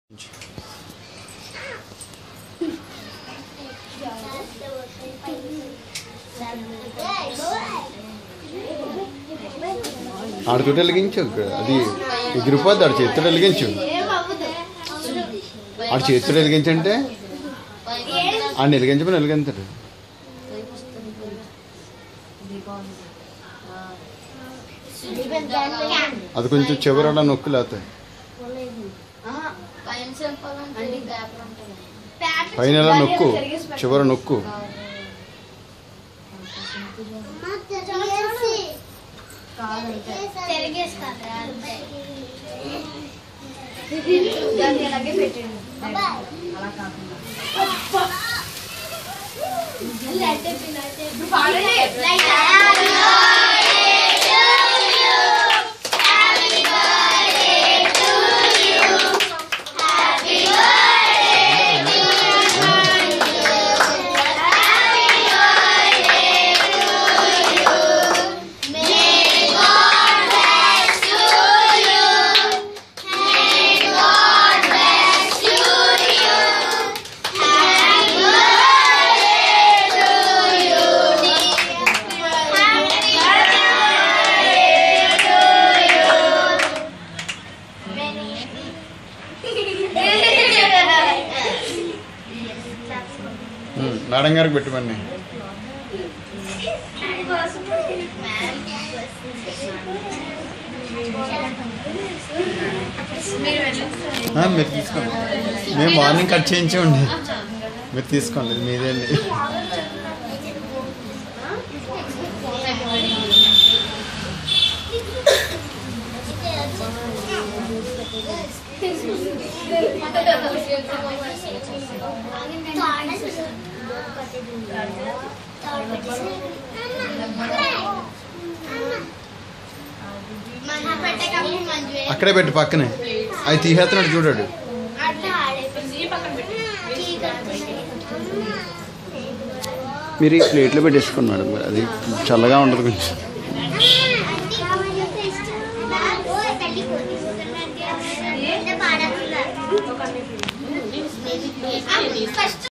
ఆడుతుంటే వెలిగించు అది ఎగిరిపోద్ది ఆడు చేతుడు వెలిగించు ఆడు చేతుడు వెలిగించంటే ఆడిని వెలిగించమని వెలిగించాడు అది కొంచెం చివరడా నొక్కు లేతాయి పైన చెప్పాలంటే పేపర్ ఉంటుంది పైన ఎలా నొక్కు చివర నొక్కు దాన్ని అలాగే పెట్టండి అలా కాకుండా ఇప్పుడు పాడండి ఉమ్, మేడం గారికి పెట్టమని ఆ, మీరు తీసుకోండి మేము మార్నింగ్ కట్ చేయించండి మీరు తీసుకోండి ఇది మీదేండి అక్కడే పెట్టి పక్కనే అవి తీసేస్తున్నాడు చూడాడు మీరు ఈ ప్లేట్లో పెట్టేసుకోండి మేడం అది చల్లగా ఉండదు కొంచెం ఫస్ట్